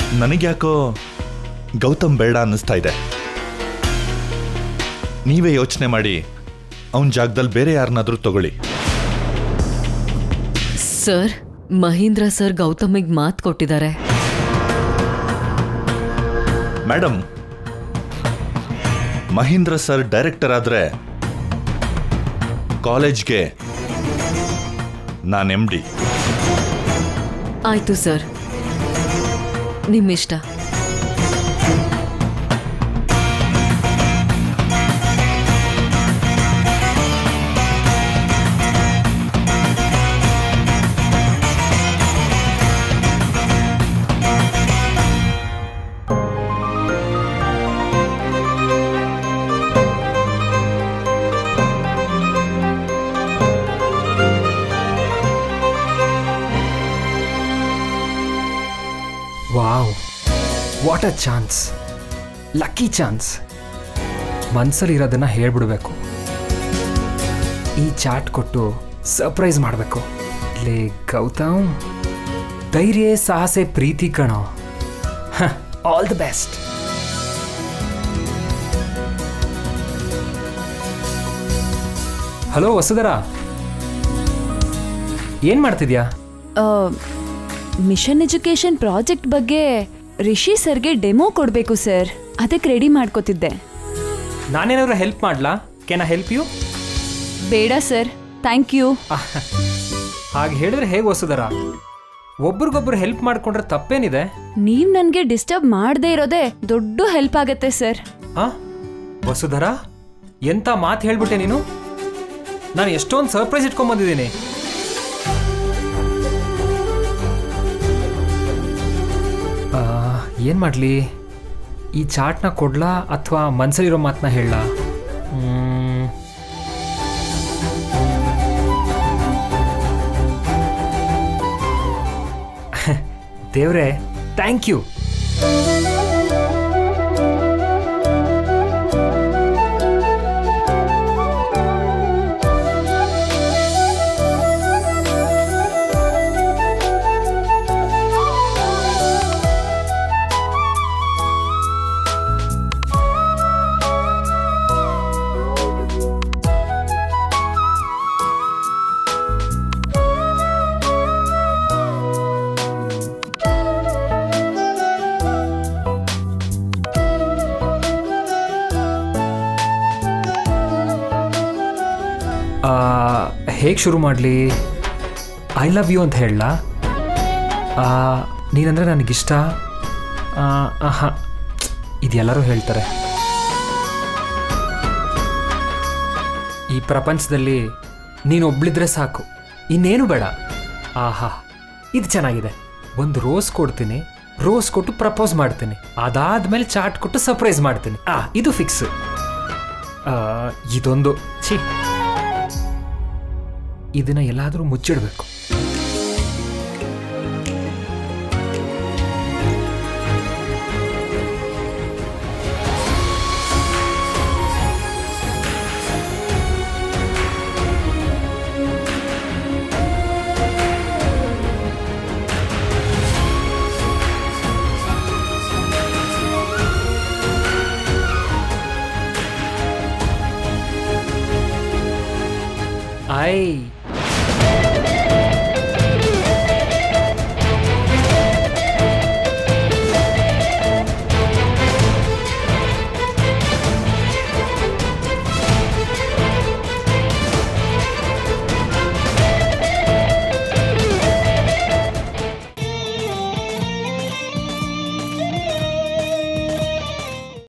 ನನಗ್ಯಾಕೋ ಗೌತಮ್ ಬೇಡ ಅನ್ನಿಸ್ತಾ ಇದೆ ನೀವೇ ಯೋಚನೆ ಮಾಡಿ ಅವನ ಜಾಗದಲ್ಲಿ ಬೇರೆ ಯಾರನ್ನಾದ್ರೂ ತಗೊಳ್ಳಿ ಸರ್ ಮಹೀಂದ್ರ ಸರ್ ಗೌತಮಿಗ್ ಮಾತು ಕೊಟ್ಟಿದ್ದಾರೆ ಮೇಡಮ್ ಮಹೀಂದ್ರ ಸರ್ ಡೈರೆಕ್ಟರ್ ಆದ್ರೆ ಕಾಲೇಜ್ಗೆ ನಾನು ಎಮ್ ಡಿ ಆಯ್ತು ಸರ್ ನಿಮ್ಮಿಷ್ಟ wow what a chance lucky chance ಮನ್ಸಲ್ಲಿರೋದನ್ನ ಹೇಳ್ಬಿಡ್ಬೇಕು ಈ ಚಾಟ್ ಕೊಟ್ಟು ಸರ್ಪ್ರೈಸ್ ಮಾಡಬೇಕು ಲೇ ಗೌತಮ್ ಧೈರ್ಯ ಸಾಹಸೆ ಪ್ರೀತಿ ಕಣೋ all the best hello Vasudhara ಏನು ಮಾಡ್ತಿದ್ಯಾ ಮಿಷನ್ ಎಜುಕೇಶನ್ ಪ್ರಾಜೆಕ್ಟ್ ಬಗ್ಗೆ ರಿಷಿ ಸರ್ಗೆ ಡೆಮೋ ಕೊಡಬೇಕು ಸರ್ ಅದಕ್ಕೆ ರೆಡಿ ಮಾಡ್ಕೋತಿದ್ದೆ ನಾನೇನಾದ್ರು ಹೆಲ್ಪ್ ಮಾಡ್ಲಾ ಕೆನ್ ಐ ಹೆಲ್ಪ್ ಯು ಬೇಡ ಸರ್ ಥ್ಯಾಂಕ್ ಯು ಹಾಗೆ ಹೇಳಿದ್ರೆ ಹೇಗೆ ವಸುಧರ ಒಬ್ರಿಗೊಬ್ರು ಹೆಲ್ಪ್ ಮಾಡ್ಕೊಂಡ್ರೆ ತಪ್ಪೇನಿದೆ ನೀವ್ ನನ್ಗೆ ಡಿಸ್ಟರ್ಬ್ ಮಾಡದೇ ಇರೋದೇ ದೊಡ್ಡ ಹೆಲ್ಪ್ ಆಗತ್ತೆ ಸರ್ ಆ ವಸುಧರ ಎಂತ ಮಾತು ಹೇಳ್ಬಿಟ್ಟೆ ನೀನು ನಾನು ಎಷ್ಟೊಂದು ಸರ್ಪ್ರೈಸ್ ಇಟ್ಕೊಂಬಂದಿದ್ದೀನಿ ಏನು ಮಾಡಲಿ ಈ ಚಾಟ್ನ ಕೊಡ್ಲಾ ಅಥವಾ ಮನ್ಸಲ್ಲಿರೋ ಮಾತನ್ನ ಹೇಳಲಾ ದೇವ್ರೆ ಥ್ಯಾಂಕ್ ಯು ಹೇಗೆ ಶುರು ಮಾಡಲಿ ಐ ಲವ್ ಯು ಅಂತ ಹೇಳಲಾ ನೀನಂದರೆ ನನಗಿಷ್ಟ ಹಾಂ ಇದೆಲ್ಲರೂ ಹೇಳ್ತಾರೆ ಈ ಪ್ರಪಂಚದಲ್ಲಿ ನೀನು ಒಬ್ಳಿದ್ರೆ ಸಾಕು ಇನ್ನೇನು ಬೇಡ ಆಹಾ ಇದು ಚೆನ್ನಾಗಿದೆ ಒಂದು ರೋಸ್ ಕೊಡ್ತೀನಿ ರೋಸ್ ಕೊಟ್ಟು ಪ್ರಪೋಸ್ ಮಾಡ್ತೀನಿ ಅದಾದ್ಮೇಲೆ ಚಾಟ್ ಕೊಟ್ಟು ಸರ್ಪ್ರೈಸ್ ಮಾಡ್ತೀನಿ ಆ ಇದು ಫಿಕ್ಸ್ ಇದೊಂದು ಛೀ ಇದನ್ನ ಎಲ್ಲಾದರೂ ಮುಚ್ಚಿಡಬೇಕು ಐ